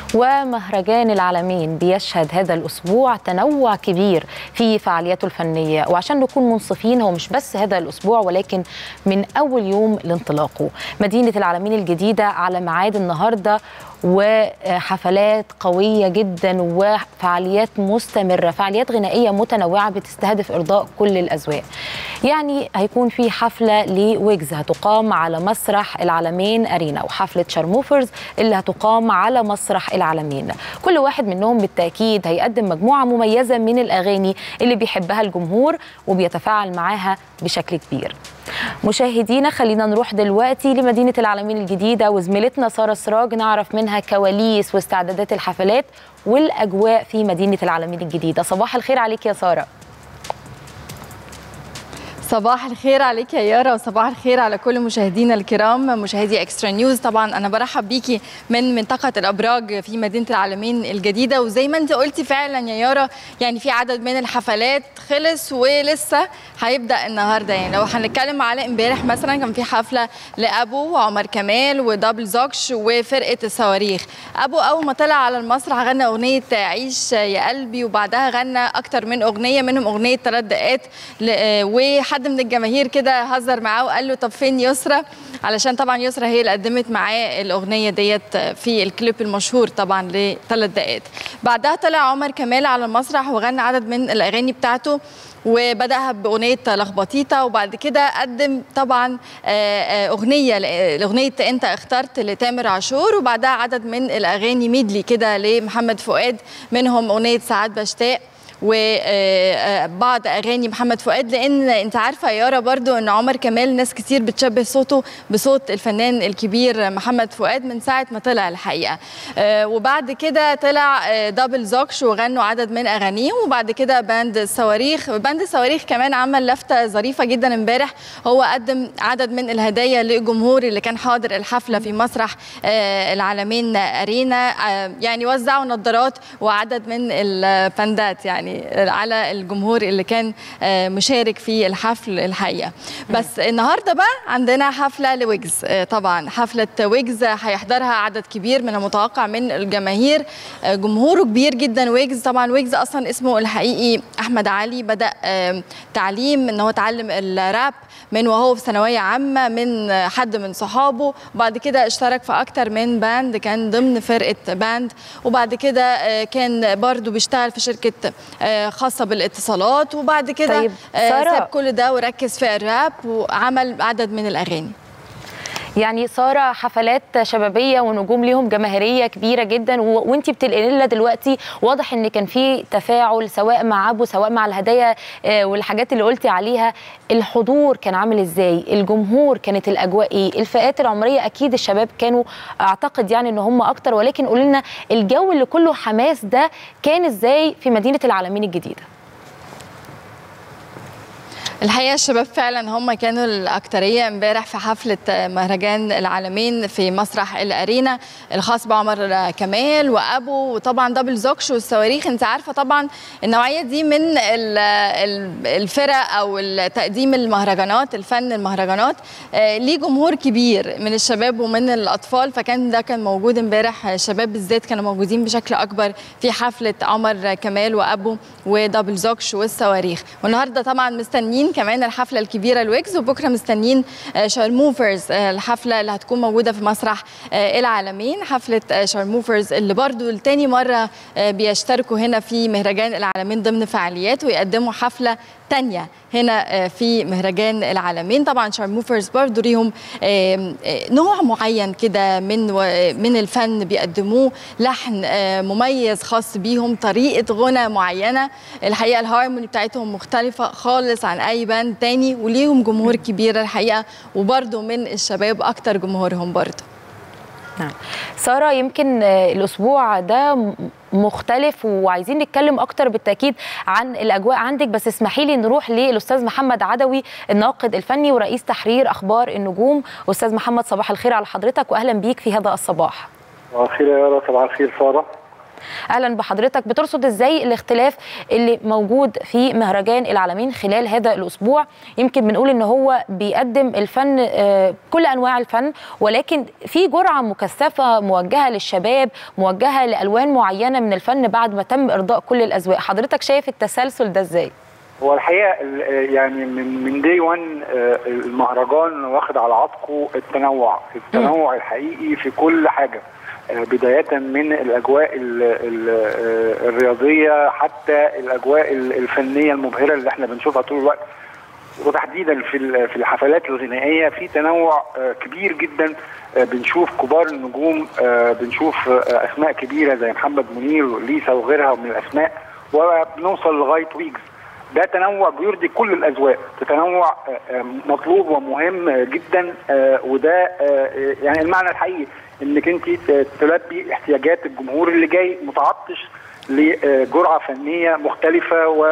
ومهرجان العالمين بيشهد هذا الأسبوع تنوع كبير في فعالياته الفنية وعشان نكون منصفين هو مش بس هذا الأسبوع ولكن من أول يوم لانطلاقه مدينة العالمين الجديدة على ميعاد النهاردة وحفلات قوية جدا وفعاليات مستمرة فعاليات غنائية متنوعة بتستهدف إرضاء كل الأذواق يعني هيكون في حفلة لويجز هتقام على مسرح العالمين أرينا وحفلة شارموفرز اللي هتقام على مسرح العالمين كل واحد منهم بالتأكيد هيقدم مجموعة مميزة من الأغاني اللي بيحبها الجمهور وبيتفاعل معاها بشكل كبير مشاهدينا خلينا نروح دلوقتي لمدينة العالمين الجديدة وزميلتنا سارة سراج نعرف منها كواليس واستعدادات الحفلات والأجواء في مدينة العالمين الجديدة صباح الخير عليك يا سارة صباح الخير عليك يا يارا وصباح الخير على كل مشاهدينا الكرام مشاهدي اكسترا نيوز طبعا انا برحب بيكي من منطقه الابراج في مدينه العالمين الجديده وزي ما انت قلتي فعلا يا يارا يعني في عدد من الحفلات خلص ولسه هيبدا النهارده يعني لو هنتكلم على امبارح مثلا كان في حفله لابو وعمر كمال ودبل زوكش وفرقه الصواريخ ابو اول ما طلع على المسرح غنى اغنيه عيش يا قلبي وبعدها غنى اكتر من اغنيه منهم اغنيه ثلاث دقات وحد حد من الجماهير كده هزر معاه وقال له طب فين يسرا علشان طبعا يسرا هي اللي قدمت معاه الاغنيه ديت في الكليب المشهور طبعا لثلاث دقائق بعدها طلع عمر كمال على المسرح وغنى عدد من الاغاني بتاعته وبداها باغنيه لخبطيطه وبعد كده قدم طبعا اغنيه لاغنيه انت اخترت لتامر عاشور وبعدها عدد من الاغاني ميدلي كده لمحمد فؤاد منهم اغنيه ساعات بشتاق وبعض اغاني محمد فؤاد لان انت عارفه يا يارا برضو ان عمر كمال ناس كتير بتشبه صوته بصوت الفنان الكبير محمد فؤاد من ساعه ما طلع الحقيقه وبعد كده طلع دبل زوكش وغنوا عدد من اغانيهم وبعد كده باند الصواريخ باند الصواريخ كمان عمل لفته ظريفه جدا امبارح هو قدم عدد من الهدايا للجمهور اللي كان حاضر الحفله في مسرح العالمين ارينا يعني وزعوا نظارات وعدد من الباندات يعني يعني على الجمهور اللي كان مشارك في الحفل الحقيقه بس النهارده بقى عندنا حفله لويجز طبعا حفله ويجز هيحضرها عدد كبير من المتوقع من الجماهير جمهوره كبير جدا ويجز طبعا ويجز اصلا اسمه الحقيقي احمد علي بدا تعليم ان هو اتعلم الراب من وهو في ثانويه عامه من حد من صحابه وبعد كده اشترك في اكتر من باند كان ضمن فرقه باند وبعد كده كان برضو بيشتغل في شركه خاصه بالاتصالات وبعد كده طيب ساب كل ده وركز في الراب وعمل عدد من الاغاني يعني ساره حفلات شبابيه ونجوم ليهم جماهيريه كبيره جدا و... وانت بتنقلي لنا دلوقتي واضح ان كان في تفاعل سواء مع ابو سواء مع الهدايا والحاجات اللي قلتي عليها الحضور كان عامل ازاي الجمهور كانت الاجواء ايه الفئات العمريه اكيد الشباب كانوا اعتقد يعني ان هم اكتر ولكن قولي لنا الجو اللي كله حماس ده كان ازاي في مدينه العالمين الجديده الحقيقه الشباب فعلا هم كانوا الاكتريه امبارح في حفله مهرجان العالمين في مسرح الارينا الخاص بعمر كمال وابو وطبعا دبل زوكش والصواريخ انت عارفه طبعا النوعيه دي من الفرق او تقديم المهرجانات الفن المهرجانات ليه جمهور كبير من الشباب ومن الاطفال فكان ده كان موجود امبارح الشباب بالذات كانوا موجودين بشكل اكبر في حفله عمر كمال وابو ودبل زوكش والصواريخ والنهارده طبعا مستنيين كمان الحفله الكبيره الويجز وبكره مستنيين شارموفرز الحفله اللي هتكون موجوده في مسرح العالمين حفله شارموفرز اللي برضو لتاني مره بيشتركوا هنا في مهرجان العالمين ضمن فعاليات ويقدموا حفله تانية هنا في مهرجان العالمين طبعا شارموفرز برضو ليهم نوع معين كده من من الفن بيقدموه لحن مميز خاص بيهم طريقه غنى معينه الحقيقه الهارموني بتاعتهم مختلفه خالص عن اي باند تاني وليهم جمهور كبير الحقيقه وبرضو من الشباب اكتر جمهورهم برضو نعم ساره يمكن الاسبوع ده مختلف وعايزين نتكلم اكتر بالتاكيد عن الاجواء عندك بس اسمحي لي نروح للاستاذ محمد عدوي الناقد الفني ورئيس تحرير اخبار النجوم استاذ محمد صباح الخير على حضرتك واهلا بيك في هذا الصباح صباح الخير يا يارا صباح الخير ساره اهلا بحضرتك بترصد ازاي الاختلاف اللي موجود في مهرجان العالمين خلال هذا الاسبوع يمكن بنقول ان هو بيقدم الفن آه، كل انواع الفن ولكن في جرعه مكثفه موجهه للشباب موجهه لالوان معينه من الفن بعد ما تم ارضاء كل الاذواق حضرتك شايف التسلسل ده ازاي هو الحقيقه ال- يعني من من دي 1 المهرجان واخد على عاتقه التنوع التنوع الحقيقي في كل حاجه آه، بدايه من الاجواء ال ال آه، الرياضيه حتى الاجواء ال- الفنيه المبهره اللي احنا بنشوفها طول الوقت وتحديدا في ال- في الحفلات الغنائيه في تنوع آه، كبير جدا آه، بنشوف كبار النجوم آه، بنشوف آه، اسماء كبيره زي محمد منير وليسا وغيرها من الاسماء وبنوصل لغايه ويجز ده تنوع بيرضي كل الاذواق تنوع آه، آه، مطلوب ومهم آه، جدا آه، وده آه، يعني المعنى الحقيقي انك انت ت- تلبي احتياجات الجمهور اللي جاي متعطش لجرعه فنيه مختلفه و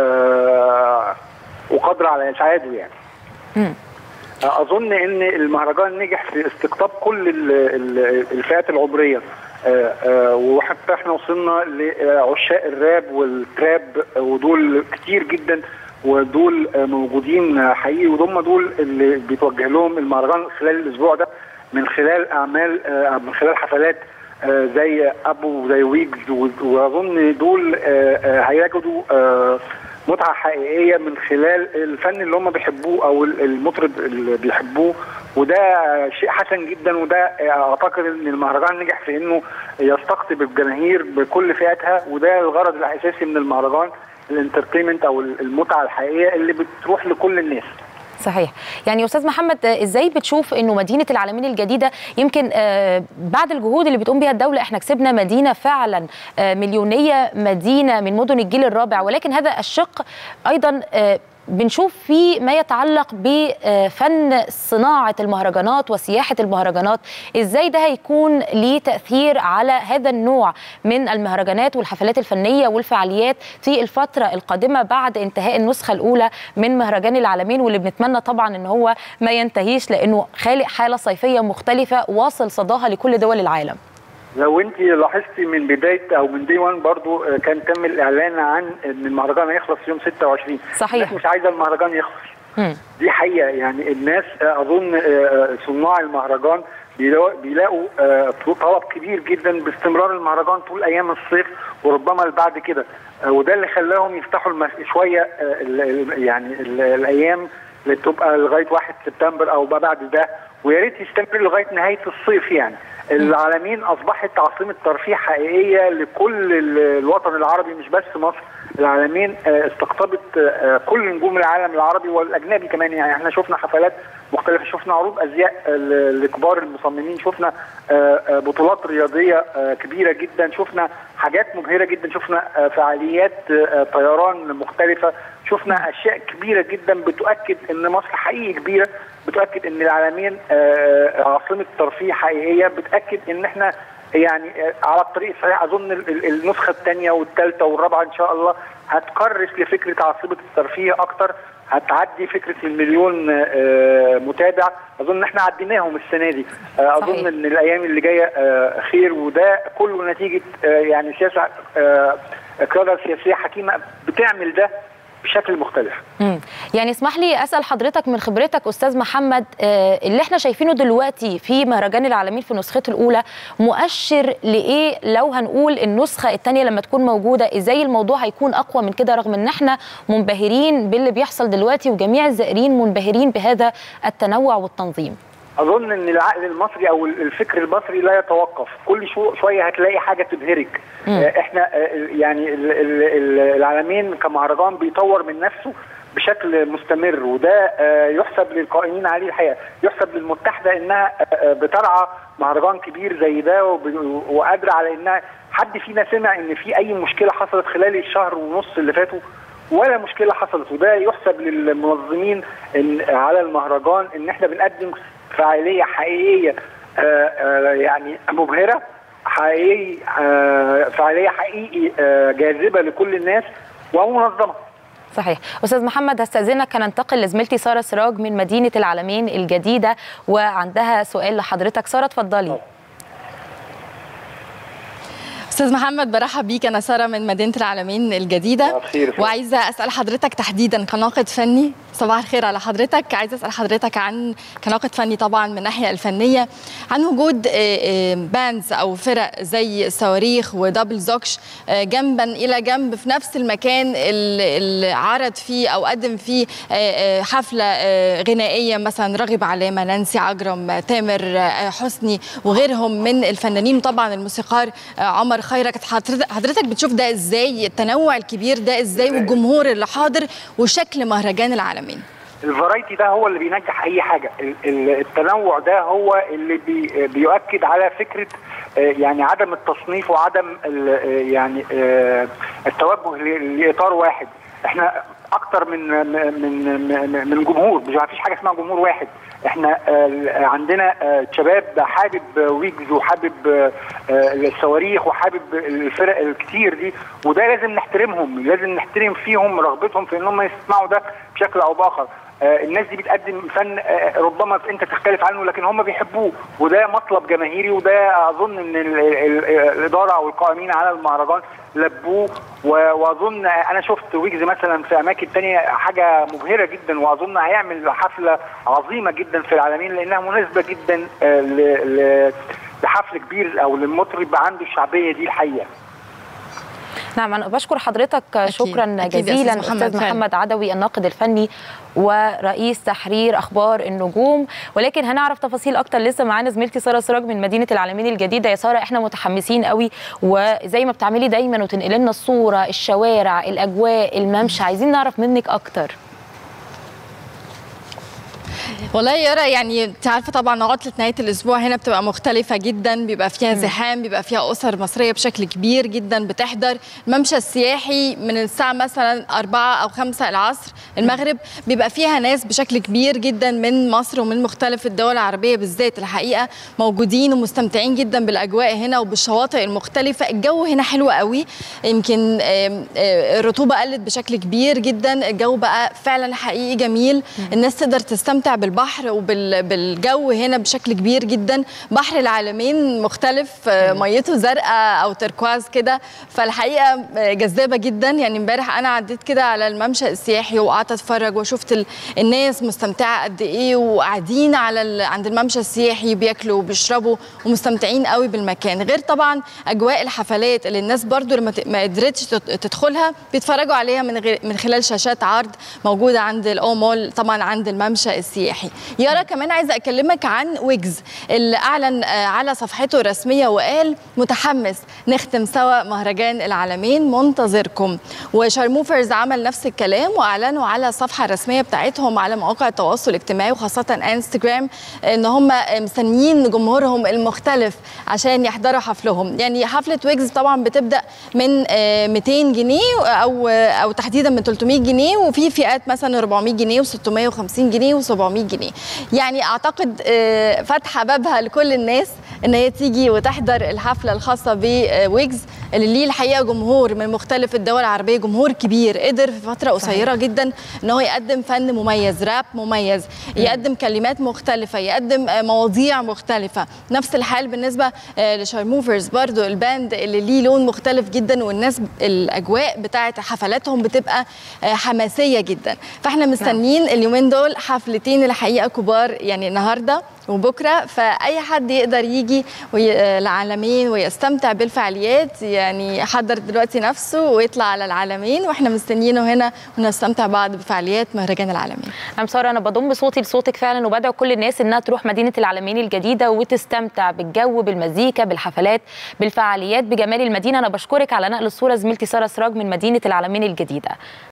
آه، وقادره على اسعاده يعني مم. اظن ان المهرجان نجح في استقطاب كل ال- ال- الفئات العمريه آه، آه، وحتى احنا وصلنا لعشاق الراب والتراب آه، ودول كتير جدا ودول آه، موجودين آه، حقيقي ودول دول اللي بيتوجه لهم المهرجان خلال الاسبوع ده من خلال اعمال آه، من خلال حفلات آه، زي ابو وزي ويجز و- واظن دول آه، آه، هيجدوا آه، متعه حقيقيه من خلال الفن اللي هم بيحبوه او المطرب اللي بيحبوه وده شيء حسن جدا وده اعتقد ان المهرجان نجح في انه يستقطب الجماهير بكل فئاتها وده الغرض الاساسي من المهرجان الانترتينمنت او المتعه الحقيقيه اللي بتروح لكل الناس صحيح يعني استاذ محمد آه، ازاي بتشوف انه مدينه العالمين الجديده يمكن آه، بعد الجهود اللي بتقوم بها الدوله احنا كسبنا مدينه فعلا آه، مليونيه مدينه من مدن الجيل الرابع ولكن هذا الشق ايضا آه، بنشوف في ما يتعلق بفن صناعة المهرجانات وسياحة المهرجانات ازاي ده هيكون ليه تأثير على هذا النوع من المهرجانات والحفلات الفنية والفعاليات في الفترة القادمة بعد انتهاء النسخة الأولى من مهرجان العالمين واللي بنتمنى طبعا ان هو ما ينتهيش لأنه خالق حالة صيفية مختلفة واصل صداها لكل دول العالم لو انت لاحظتي من بدايه او من دي 1 برضو آه، كان تم الاعلان عن ان المهرجان هيخلص يوم 26 صحيح. الناس مش عايزه المهرجان يخلص مم. دي حقيقه يعني الناس آه، اظن آه، صناع المهرجان بيلاقوا- بيلاقوا آه، طلب كبير جدا باستمرار المهرجان طول ايام الصيف وربما اللي بعد كده آه، وده اللي خلاهم يفتحوا المس- شويه آه، ال- ال- يعني ال- الايام اللي بتبقى لغايه 1 سبتمبر او ما بعد ده ويا ريت يستمر لغايه نهايه الصيف يعني العالمين اصبحت عاصمه ترفيه حقيقيه لكل ال- الوطن العربي مش بس مصر العالمين آه، استقطبت آه، كل نجوم العالم العربي والاجنبي كمان يعني احنا شفنا حفلات مختلفه شفنا عروض ازياء ل- لكبار المصممين شفنا آه، آه، بطولات رياضيه آه، كبيره جدا شفنا حاجات مبهره جدا شفنا آه، فعاليات آه، طيران مختلفه شفنا اشياء كبيره جدا بتؤكد ان مصر حقيقي كبيره بتؤكد ان العالمين آه، عاصمه ترفيه حقيقيه بتاكد ان احنا يعني آه، على الطريق الصحيح اظن ال- ال- النسخه الثانيه والثالثه والرابعه ان شاء الله هتكرس لفكره عاصمه الترفيه اكتر هتعدي فكره المليون آه، متابع اظن احنا عديناهم السنه دي آه، اظن صحيح. ان الايام اللي جايه آه، خير وده كله نتيجه آه، يعني سياسه آه، قياده سياسيه حكيمه بتعمل ده بشكل مختلف مم. يعني اسمح لي اسال حضرتك من خبرتك استاذ محمد آه، اللي احنا شايفينه دلوقتي في مهرجان العالمين في نسخته الاولى مؤشر لايه لو هنقول النسخه الثانيه لما تكون موجوده ازاي الموضوع هيكون اقوى من كده رغم ان احنا منبهرين باللي بيحصل دلوقتي وجميع الزائرين منبهرين بهذا التنوع والتنظيم اظن ان العقل المصري او الفكر المصري لا يتوقف كل شو شويه هتلاقي حاجه تبهرك مم. آه، احنا آه، يعني ال- ال- ال- العالمين كمهرجان بيطور من نفسه بشكل مستمر وده آه، يحسب للقائمين عليه الحقيقه يحسب للمتحده انها آه، آه، بترعى مهرجان كبير زي ده وب- وقادره على انها حد فينا سمع ان في اي مشكله حصلت خلال الشهر ونص اللي فاتوا ولا مشكله حصلت وده يحسب للمنظمين إن على المهرجان ان احنا بنقدم فعاليه حقيقيه آه، آه، يعني مبهره حقيقي آه، فعاليه حقيقي آه، جاذبه لكل الناس ومنظمه صحيح استاذ محمد هستاذنك هننتقل لزميلتي ساره سراج من مدينه العالمين الجديده وعندها سؤال لحضرتك ساره اتفضلي استاذ محمد برحب بيك انا ساره من مدينه العالمين الجديده بخير. وعايزه اسال حضرتك تحديدا كناقد فني صباح الخير على حضرتك عايزه اسال حضرتك عن كناقد فني طبعا من الناحيه الفنيه عن وجود باندز او فرق زي صواريخ ودبل زوكش آه، جنبا الى جنب في نفس المكان اللي اللي عرض فيه او قدم فيه آه، آه، حفله آه، غنائيه مثلا راغب علامه نانسي عجرم تامر آه، حسني وغيرهم من الفنانين طبعا الموسيقار آه، عمر خيرت حضرتك حضرتك بتشوف ده ازاي التنوع الكبير ده ازاي والجمهور اللي حاضر وشكل مهرجان العالمين الفرايتي ده هو اللي بينجح اي حاجه ال- ال- التنوع ده هو اللي بي بيؤكد على فكره آه، يعني عدم التصنيف وعدم ال- آه، يعني آه، التوجه ل- لاطار واحد احنا اكتر من من من, من جمهور مش فيش حاجه اسمها جمهور واحد احنا آه، عندنا آه، شباب حابب ويجز وحابب آه، آه، الصواريخ وحابب الفرق الكتير دي وده لازم نحترمهم لازم نحترم فيهم رغبتهم في ان هم يسمعوا ده بشكل او باخر آه، الناس دي بتقدم فن آه، ربما انت تختلف عنه لكن هم بيحبوه وده مطلب جماهيري وده اظن ان ال- ال- ال- الاداره او القائمين على المهرجان لبوه و- واظن انا شفت ويجز مثلا في اماكن تانية حاجه مبهره جدا واظن هيعمل حفله عظيمه جدا في العالمين لانها مناسبه جدا آه، ل- ل- لحفل كبير او للمطرب عنده الشعبيه دي الحقيقه نعم أنا بشكر حضرتك شكرا أكيد يا جزيلا أستاذ محمد أستاذ فعلا. محمد عدوي الناقد الفني ورئيس تحرير أخبار النجوم ولكن هنعرف تفاصيل أكتر لسه معانا زميلتي سارة سراج من مدينة العالمين الجديدة يا سارة إحنا متحمسين قوي وزي ما بتعملي دايما وتنقلي لنا الصورة الشوارع الأجواء الممشى عايزين نعرف منك أكتر والله يا يارا يعني انت عارفه طبعا عطله نهايه الاسبوع هنا بتبقى مختلفه جدا بيبقى فيها زحام بيبقى فيها اسر مصريه بشكل كبير جدا بتحضر الممشى السياحي من الساعه مثلا 4 او 5 العصر المغرب بيبقى فيها ناس بشكل كبير جدا من مصر ومن مختلف الدول العربيه بالذات الحقيقه موجودين ومستمتعين جدا بالاجواء هنا وبالشواطئ المختلفه الجو هنا حلو قوي يمكن آم، آه، الرطوبه قلت بشكل كبير جدا الجو بقى فعلا حقيقي جميل الناس تقدر تستمتع بالبحر وبالجو هنا بشكل كبير جدا بحر العالمين مختلف آه، ميته زرقاء او تركواز كده فالحقيقه آه، جذابه جدا يعني امبارح انا عديت كده على الممشى السياحي وقعدت اتفرج وشفت ال- الناس مستمتعه قد ايه وقاعدين على ال- عند الممشى السياحي بياكلوا وبيشربوا ومستمتعين قوي بالمكان غير طبعا اجواء الحفلات اللي الناس برضو لما ت- ما قدرتش تت- تدخلها بيتفرجوا عليها من غير من خلال شاشات عرض موجوده عند الاو مول طبعا عند الممشى السياحي يارا كمان عايزه اكلمك عن ويجز اللي اعلن آه، على صفحته الرسميه وقال متحمس نختم سوا مهرجان العالمين منتظركم وشارموفرز عمل نفس الكلام واعلنوا على الصفحه الرسميه بتاعتهم على مواقع التواصل الاجتماعي وخاصه انستجرام ان هم مستنيين جمهورهم المختلف عشان يحضروا حفلهم يعني حفله ويجز طبعا بتبدا من آه، 200 جنيه او او تحديدا من 300 جنيه وفي فئات مثلا 400 جنيه و650 جنيه و700 جنيه يعني اعتقد آه، فاتحه بابها لكل الناس ان هي تيجي وتحضر الحفله الخاصه بويجز اللي ليه الحقيقه جمهور من مختلف الدول العربيه جمهور كبير قدر في فتره قصيره جدا ان هو يقدم فن مميز راب مميز يقدم كلمات مختلفه يقدم آه، مواضيع مختلفه نفس الحال بالنسبه آه، لشارموفرز برضو الباند اللي ليه لون مختلف جدا والناس الاجواء بتاعه حفلاتهم بتبقى آه، حماسيه جدا فاحنا مستنيين اليومين دول حفلتين الحقيقه كبار يعني النهارده وبكره فاي حد يقدر يجي وي- العالمين ويستمتع بالفعاليات يعني يحضر دلوقتي نفسه ويطلع على العالمين واحنا مستنيينه هنا ونستمتع بعض بفعاليات مهرجان العالمين أنا سارة أنا بضم صوتي لصوتك فعلا وبدعو كل الناس إنها تروح مدينة العالمين الجديدة وتستمتع بالجو بالمزيكا بالحفلات بالفعاليات بجمال المدينة أنا بشكرك على نقل الصورة زميلتي سارة سراج من مدينة العالمين الجديدة